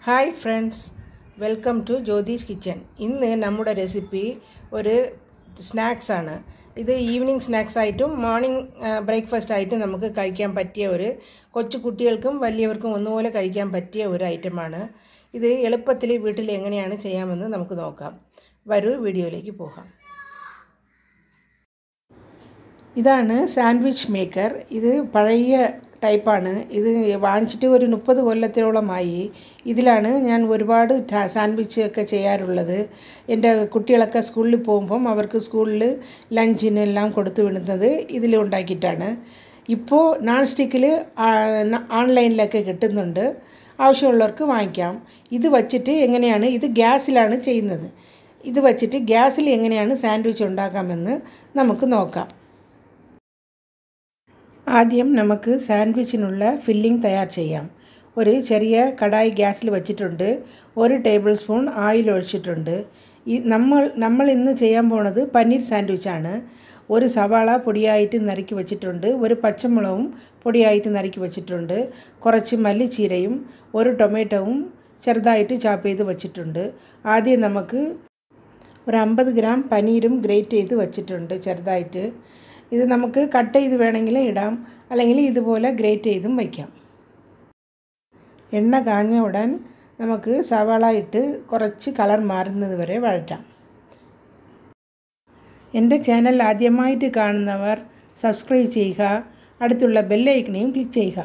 hi friends welcome to Jyothish kitchen ഇന്ന് നമ്മുടെ recipe ഒരു സ്നാക്സ് ആണ് ഇത് ഈവനിങ് സ്നാക്സ് ആയിട്ടും മോർണിംഗ് ബ്രേക്ക്ഫാസ്റ്റ് ആയിട്ടും നമുക്ക് കഴിക്കാൻ പറ്റിയ ഒരു കൊച്ചു കുട്ടികൾക്കും വലിയവർക്കും ഒന്നുപോലെ കഴിക്കാൻ പറ്റിയ ഒരു ഐറ്റമാണ് ഇത് എളുപ്പത്തിൽ വീട്ടിൽ എങ്ങനെയാണ് ചെയ്യാമെന്ന് നമുക്ക് നോക്കാം വരൂ വീഡിയോയിലേക്ക് പോകാം ഇതാണ് സാൻഡ്വിച്ച് മേക്കർ ഇത് പഴയ ടൈപ്പാണ് ഇത് വാങ്ങിച്ചിട്ട് ഒരു മുപ്പത് കൊല്ലത്തോളമായി ഇതിലാണ് ഞാൻ ഒരുപാട് സാൻഡ്വിച്ച് ഒക്കെ ചെയ്യാറുള്ളത് എൻ്റെ കുട്ടികളൊക്കെ സ്കൂളിൽ പോകുമ്പം അവർക്ക് സ്കൂളിൽ ലഞ്ചിനെല്ലാം കൊടുത്തു വിടുന്നത് ഇതിൽ ഉണ്ടാക്കിയിട്ടാണ് ഇപ്പോൾ നോൺ സ്റ്റിക്കിൽ ഓൺലൈനിലൊക്കെ കിട്ടുന്നുണ്ട് ആവശ്യമുള്ളവർക്ക് വാങ്ങിക്കാം ഇത് വച്ചിട്ട് എങ്ങനെയാണ് ഇത് ഗ്യാസിലാണ് ചെയ്യുന്നത് ഇത് വച്ചിട്ട് ഗ്യാസിൽ എങ്ങനെയാണ് സാൻഡ്വിച്ച് ഉണ്ടാക്കാമെന്ന് നമുക്ക് നോക്കാം ആദ്യം നമുക്ക് സാൻഡ്വിച്ചിനുള്ള ഫില്ലിംഗ് തയ്യാർ ചെയ്യാം ഒരു ചെറിയ കടായി ഗ്യാസിൽ വച്ചിട്ടുണ്ട് ഒരു ടേബിൾ സ്പൂൺ ഓയിൽ ഒഴിച്ചിട്ടുണ്ട് ഈ നമ്മൾ നമ്മൾ ഇന്ന് ചെയ്യാൻ പോണത് പനീർ സാൻഡ്വിച്ചാണ് ഒരു സവാള പൊടിയായിട്ട് നറുക്കി വെച്ചിട്ടുണ്ട് ഒരു പച്ചമുളകും പൊടിയായിട്ട് നറുക്കി വെച്ചിട്ടുണ്ട് കുറച്ച് മല്ലിച്ചീരയും ഒരു ടൊമാറ്റോവും ചെറുതായിട്ട് ചാപ്പ് ചെയ്ത് വെച്ചിട്ടുണ്ട് ആദ്യം നമുക്ക് ഒരു അമ്പത് ഗ്രാം പനീരും ഗ്രേറ്റ് ചെയ്ത് വെച്ചിട്ടുണ്ട് ചെറുതായിട്ട് ഇത് നമുക്ക് കട്ട് ചെയ്ത് വേണമെങ്കിൽ ഇടാം അല്ലെങ്കിൽ ഇതുപോലെ ഗ്രേറ്റ് ചെയ്തും വയ്ക്കാം എണ്ണ കാഞ്ഞ ഉടൻ നമുക്ക് സവാള ഇട്ട് കുറച്ച് കളർ മാറുന്നത് വരെ വഴറ്റാം എൻ്റെ ചാനൽ ആദ്യമായിട്ട് കാണുന്നവർ സബ്സ്ക്രൈബ് ചെയ്യുക അടുത്തുള്ള ബെല്ലൈക്കനെയും ക്ലിക്ക് ചെയ്യുക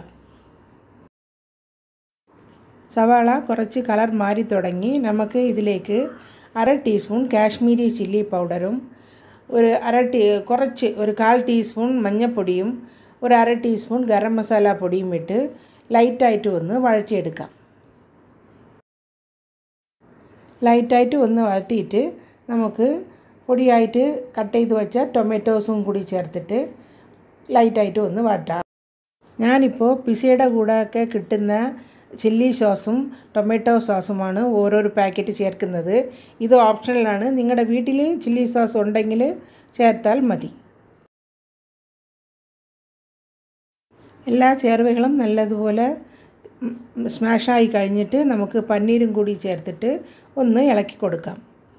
സവാള കുറച്ച് കളർ മാറി തുടങ്ങി നമുക്ക് ഇതിലേക്ക് അര ടീസ്പൂൺ കാശ്മീരി ചില്ലി പൗഡറും ഒരു അര ടീ കുറച്ച് ഒരു കാൽ ടീസ്പൂൺ മഞ്ഞൾപ്പൊടിയും ഒരു അര ടീസ്പൂൺ ഗരം മസാല പൊടിയും ഇട്ട് ലൈറ്റായിട്ട് ഒന്ന് വഴറ്റിയെടുക്കാം ലൈറ്റായിട്ട് ഒന്ന് വഴറ്റിയിട്ട് നമുക്ക് പൊടിയായിട്ട് കട്ട് ചെയ്ത് വെച്ച ടൊമാറ്റോസും കൂടി ചേർത്തിട്ട് ലൈറ്റായിട്ട് ഒന്ന് വഴറ്റാം ഞാനിപ്പോൾ പിസയുടെ കൂടെ ഒക്കെ കിട്ടുന്ന ചില്ലി സോസും ടൊമാറ്റോ സോസുമാണ് ഓരോരോ പാക്കറ്റ് ചേർക്കുന്നത് ഇത് ഓപ്ഷണലാണ് നിങ്ങളുടെ വീട്ടിൽ ചില്ലി സോസ് ഉണ്ടെങ്കിൽ ചേർത്താൽ മതി എല്ലാ ചേർവകളും നല്ലതുപോലെ സ്മാഷായി കഴിഞ്ഞിട്ട് നമുക്ക് പന്നീരും കൂടി ചേർത്തിട്ട് ഒന്ന് ഇളക്കി കൊടുക്കാം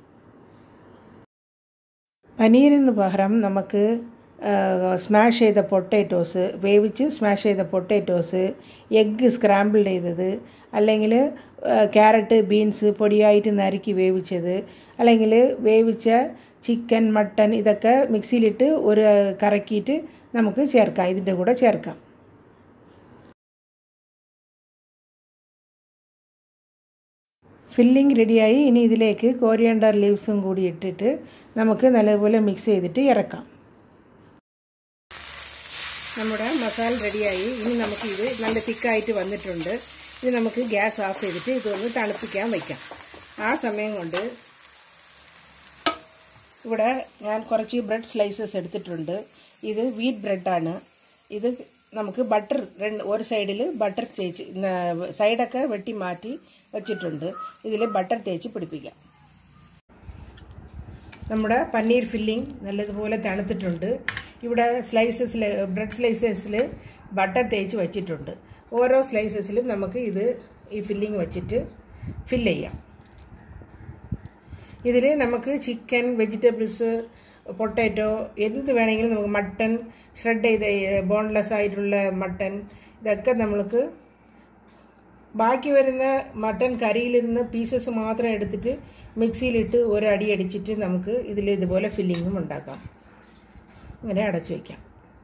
പനീരിന് പകരം നമുക്ക് സ്മാഷ് ചെയ്ത പൊട്ടേറ്റോസ് വേവിച്ച് സ്മാഷ് ചെയ്ത പൊട്ടേറ്റോസ് എഗ്ഗ് സ്ക്രാമ്പിൾ ചെയ്തത് അല്ലെങ്കിൽ ക്യാരറ്റ് ബീൻസ് പൊടിയായിട്ട് നറുക്കി വേവിച്ചത് അല്ലെങ്കിൽ വേവിച്ച ചിക്കൻ മട്ടൻ ഇതൊക്കെ മിക്സിയിലിട്ട് ഒരു കറക്കിയിട്ട് നമുക്ക് ചേർക്കാം ഇതിൻ്റെ കൂടെ ചേർക്കാം ഫില്ലിംഗ് റെഡിയായി ഇനി ഇതിലേക്ക് കോരിയണ്ടർ ലീവ്സും കൂടി ഇട്ടിട്ട് നമുക്ക് നല്ലപോലെ മിക്സ് ചെയ്തിട്ട് ഇറക്കാം നമ്മുടെ മസാല റെഡിയായി ഇനി നമുക്ക് ഇത് നല്ല തിക്കായിട്ട് വന്നിട്ടുണ്ട് ഇത് നമുക്ക് ഗ്യാസ് ഓഫ് ചെയ്തിട്ട് ഇതൊന്ന് തണുപ്പിക്കാൻ വയ്ക്കാം ആ സമയം കൊണ്ട് ഇവിടെ ഞാൻ കുറച്ച് ബ്രെഡ് സ്ലൈസസ് എടുത്തിട്ടുണ്ട് ഇത് വീറ്റ് ബ്രെഡാണ് ഇത് നമുക്ക് ബട്ടർ രണ്ട് ഒരു സൈഡിൽ ബട്ടർ തേച്ച് സൈഡൊക്കെ വെട്ടി മാറ്റി വെച്ചിട്ടുണ്ട് ഇതിൽ ബട്ടർ തേച്ച് പിടിപ്പിക്കാം നമ്മുടെ പനീർ ഫില്ലിംഗ് നല്ലതുപോലെ തണുത്തിട്ടുണ്ട് ഇവിടെ സ്ലൈസസിൽ ബ്രെഡ് സ്ലൈസസിൽ ബട്ടർ തേച്ച് വെച്ചിട്ടുണ്ട് ഓരോ സ്ലൈസസിലും നമുക്ക് ഇത് ഈ ഫില്ലിംഗ് വെച്ചിട്ട് ഫില്ല് ചെയ്യാം ഇതിൽ നമുക്ക് ചിക്കൻ വെജിറ്റബിൾസ് പൊട്ടാറ്റോ എന്ത് വേണമെങ്കിലും നമുക്ക് മട്ടൺ ഷ്രെഡ് ചെയ്ത ബോൺലെസ് ആയിട്ടുള്ള മട്ടൺ ഇതൊക്കെ നമ്മൾക്ക് ബാക്കി വരുന്ന മട്ടൺ കറിയിലിരുന്ന് പീസസ് മാത്രം എടുത്തിട്ട് മിക്സിയിലിട്ട് ഒരടി അടിച്ചിട്ട് നമുക്ക് ഇതിൽ ഇതുപോലെ ഫില്ലിങ്ങും ഉണ്ടാക്കാം ഇങ്ങനെ അടച്ചു വയ്ക്കാം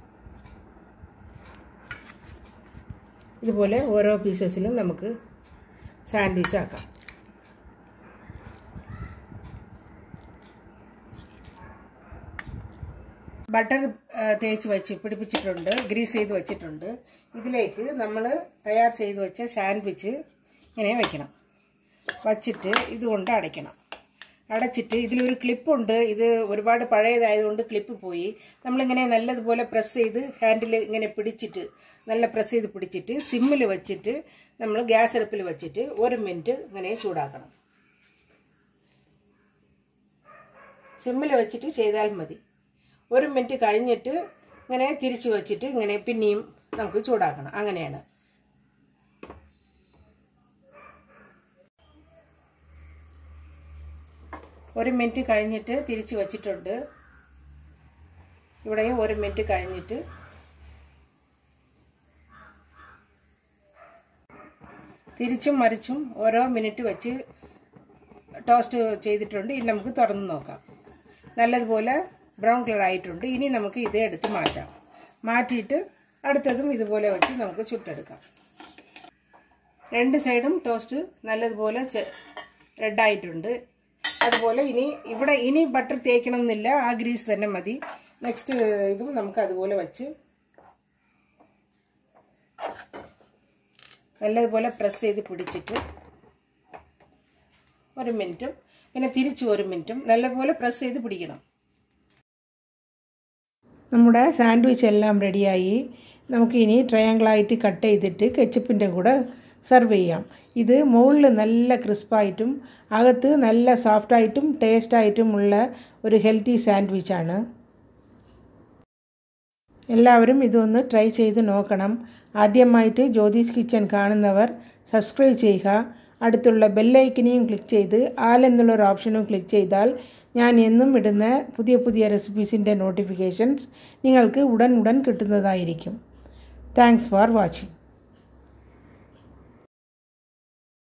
ഇതുപോലെ ഓരോ പീസസിലും നമുക്ക് സാൻഡ്വിച്ച് ആക്കാം ബട്ടർ തേച്ച് വെച്ച് പിടിപ്പിച്ചിട്ടുണ്ട് ഗ്രീസ് ചെയ്ത് വെച്ചിട്ടുണ്ട് ഇതിലേക്ക് നമ്മൾ തയ്യാർ ചെയ്ത് വെച്ച സാൻഡ്വിച്ച് ഇങ്ങനെ വയ്ക്കണം വച്ചിട്ട് ഇതുകൊണ്ട് അടയ്ക്കണം അടച്ചിട്ട് ഇതിലൊരു ക്ലിപ്പുണ്ട് ഇത് ഒരുപാട് പഴയതായതുകൊണ്ട് ക്ലിപ്പ് പോയി നമ്മളിങ്ങനെ നല്ലതുപോലെ പ്രസ് ചെയ്ത് ഹാൻഡിൽ ഇങ്ങനെ പിടിച്ചിട്ട് നല്ല പ്രസ് ചെയ്ത് പിടിച്ചിട്ട് സിമ്മിൽ വെച്ചിട്ട് നമ്മൾ ഗ്യാസ് അടുപ്പിൽ വെച്ചിട്ട് ഒരു മിനിറ്റ് ഇങ്ങനെ ചൂടാക്കണം സിമ്മിൽ വെച്ചിട്ട് ചെയ്താൽ മതി ഒരു മിനിറ്റ് കഴിഞ്ഞിട്ട് ഇങ്ങനെ തിരിച്ചു വെച്ചിട്ട് ഇങ്ങനെ പിന്നെയും നമുക്ക് ചൂടാക്കണം അങ്ങനെയാണ് ഒരു മിനിറ്റ് കഴിഞ്ഞിട്ട് തിരിച്ച് വച്ചിട്ടുണ്ട് ഇവിടെയും ഒരു മിനിറ്റ് കഴിഞ്ഞിട്ട് തിരിച്ചും മറിച്ചും ഓരോ മിനിറ്റ് വെച്ച് ടോസ്റ്റ് ചെയ്തിട്ടുണ്ട് ഇനി നമുക്ക് തുറന്ന് നോക്കാം നല്ലതുപോലെ ബ്രൗൺ കളർ ആയിട്ടുണ്ട് ഇനി നമുക്ക് ഇതേ എടുത്ത് മാറ്റാം മാറ്റിയിട്ട് അടുത്തതും ഇതുപോലെ വെച്ച് നമുക്ക് ചുട്ടെടുക്കാം രണ്ട് സൈഡും ടോസ്റ്റ് നല്ലതുപോലെ റെഡായിട്ടുണ്ട് അതുപോലെ ഇനി ഇവിടെ ഇനി ബട്ടർ തേക്കണം എന്നില്ല ആ ഗ്രീസ് തന്നെ മതി നെക്സ്റ്റ് ഇതും നമുക്ക് അതുപോലെ വെച്ച് നല്ലതുപോലെ പ്രസ് ചെയ്ത് പിടിച്ചിട്ട് ഒരു മിനിറ്റും പിന്നെ തിരിച്ച് ഒരു മിനിറ്റും നല്ലപോലെ പ്രസ് ചെയ്ത് പിടിക്കണം നമ്മുടെ സാൻഡ്വിച്ച് എല്ലാം റെഡിയായി നമുക്കിനി ട്രയാങ്കിളായിട്ട് കട്ട് ചെയ്തിട്ട് കെച്ചപ്പിൻ്റെ കൂടെ സെർവ് ചെയ്യാം ഇത് മുകളിൽ നല്ല ക്രിസ്പായിട്ടും അകത്ത് നല്ല സോഫ്റ്റായിട്ടും ടേസ്റ്റായിട്ടും ഉള്ള ഒരു ഹെൽത്തി സാൻഡ്വിച്ചാണ് എല്ലാവരും ഇതൊന്ന് ട്രൈ ചെയ്ത് നോക്കണം ആദ്യമായിട്ട് ജ്യോതിസ് കിച്ചൻ കാണുന്നവർ സബ്സ്ക്രൈബ് ചെയ്യുക അടുത്തുള്ള ബെല്ലൈക്കനെയും ക്ലിക്ക് ചെയ്ത് ആൽ എന്നുള്ളൊരു ഓപ്ഷനും ക്ലിക്ക് ചെയ്താൽ ഞാൻ എന്നും ഇടുന്ന പുതിയ പുതിയ റെസിപ്പീസിൻ്റെ നോട്ടിഫിക്കേഷൻസ് നിങ്ങൾക്ക് ഉടൻ ഉടൻ കിട്ടുന്നതായിരിക്കും താങ്ക്സ് ഫോർ വാച്ചിങ്